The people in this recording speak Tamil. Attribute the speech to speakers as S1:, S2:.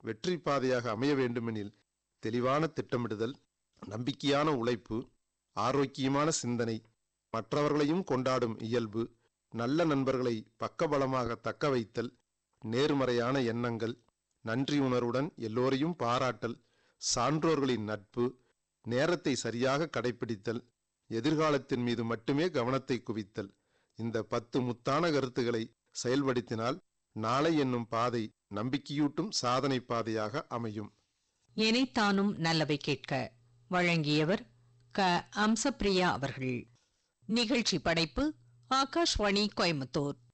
S1: வெற்றி பாதையாக அமைய வேண்டுமெனில் தெளிவான திட்டமிடுதல் நம்பிக்கையான உழைப்பு ஆரோக்கியமான சிந்தனை மற்றவர்களையும் கொண்டாடும் இயல்பு நல்ல நண்பர்களை பக்கபலமாக தக்க வைத்தல் நேர்மறையான எண்ணங்கள் நன்றி உணர்வுடன் எல்லோரையும் பாராட்டல் சான்றோர்களின் நட்பு நேரத்தை சரியாக கடைபிடித்தல் எதிர்காலத்தின் மீது மட்டுமே கவனத்தை குவித்தல் இந்த பத்து முத்தான கருத்துக்களை செயல்படுத்தினால் நாளை என்னும் பாதை நம்பிக்கையூட்டும் சாதனை பாதையாக அமையும்
S2: எனைத்தானும் நல்லவை கேட்க வழங்கியவர் க அம்சப்பிரியா அவர்கள் நிகழ்ச்சி படைப்பு ஆகாஷ்வாணி கோயம்புத்தூர்